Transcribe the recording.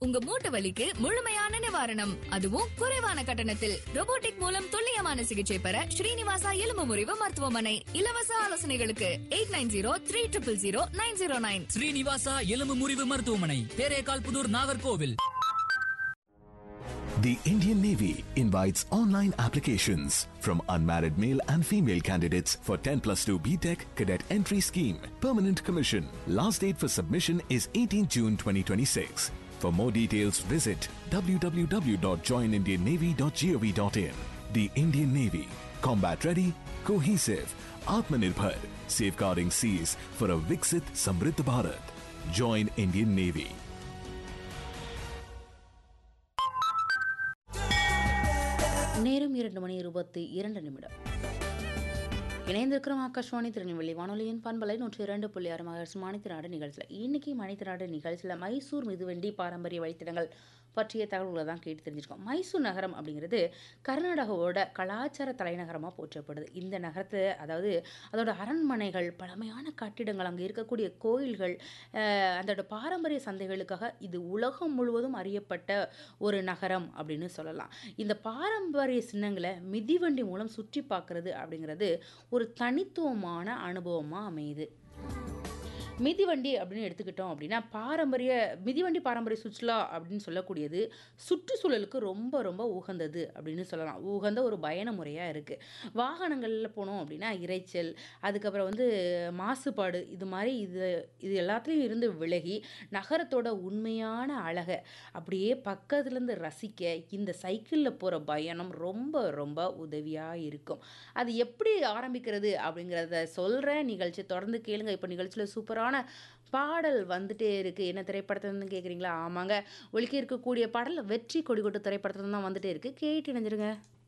உங்க மூட்டு வலிக்கு முழுமையான நிவாரணம் அதுவும் குறைவான கட்டணத்தில் robotic மூலம் துல்லியமான சிகிச்சை பெற ஸ்ரீனிவாசா எலும்பு முறிவு மருத்துவமனை இலவச ஆலோசனைகளுக்கு eight nine zero three triple zero nine zero nine Srinivasa எலும்பு முறிவு மருத்துவமனை Therekal Pudur Nagercoil The Indian Navy invites online applications from unmarried male and female candidates for 10 plus 2 BTEC cadet entry scheme. Permanent commission. Last date for submission is 18 June 2026. For more details, visit www.joinindiannavy.gov.in. The Indian Navy. Combat ready, cohesive, Atmanirbhar, safeguarding seas for a Viksit Samriddh Bharat. Join Indian Navy. நேரம் இரண்டு மணி இருபத்தி இரண்டு நிமிடம் இணைந்திருக்கிறோம் ஆகாஷ்வாணி திருநெல்வேலி வானொலியின் பண்பலை நூற்றி இரண்டு புள்ளி ஆறு மகர்ஸ் மணித்திராடு நிகழ்ச்சியில் இன்னைக்கு மணித்திராடு நிகழ்ச்சியில் மைசூர் மிதுவண்டி பாரம்பரிய வழித்தடங்கள் பற்றிய தகவல்களை தான் கேட்டு தெரிஞ்சிருக்கோம் மைசூர் நகரம் அப்படிங்கிறது கர்நாடகாவோட கலாச்சார தலைநகரமாக போற்றப்படுது இந்த நகரத்தை அதாவது அதோட அரண்மனைகள் பழமையான கட்டிடங்கள் அங்கே இருக்கக்கூடிய கோயில்கள் அஹ், அதோட பாரம்பரிய சந்தைகளுக்காக இது உலகம் முழுவதும் அறியப்பட்ட ஒரு நகரம் அப்படின்னு சொல்லலாம் இந்த பாரம்பரிய சின்னங்களை மிதிவண்டி மூலம் சுற்றி பார்க்கறது அப்படிங்கிறது ஒரு தனித்துவமான அனுபவமாக அமையுது மிதிவண்டி அப்படின்னு எடுத்துக்கிட்டோம் அப்படின்னா பாரம்பரிய மிதிவண்டி பாரம்பரிய சுற்றுலா அப்படின்னு சொல்லக்கூடியது சுற்றுச்சூழலுக்கு ரொம்ப ரொம்ப உகந்தது அப்படின்னு சொல்லலாம் உகந்த ஒரு பயண முறையாக இருக்குது வாகனங்களில் போனோம் அப்படின்னா இரைச்சல் அதுக்கப்புறம் வந்து மாசுபாடு இது மாதிரி இது இது எல்லாத்துலேயும் இருந்து விலகி நகரத்தோட உண்மையான அழகை அப்படியே பக்கத்துலேருந்து ரசிக்க இந்த சைக்கிளில் போகிற பயணம் ரொம்ப ரொம்ப உதவியாக இருக்கும் அது எப்படி ஆரம்பிக்கிறது அப்படிங்கிறத சொல்கிற நிகழ்ச்சி தொடர்ந்து கேளுங்க இப்போ நிகழ்ச்சியில் சூப்பரான பாடல் வந்துட்டே இருக்குது என்ன திரைப்படத்துலேருந்து கேட்குறீங்களா ஆமாங்க ஒழுக்கி இருக்கக்கூடிய பாடல் வெற்றி கொடிகொட்டு திரைப்படத்துல தான் வந்துட்டே இருக்குது கேட்டு இணைஞ்சிருங்க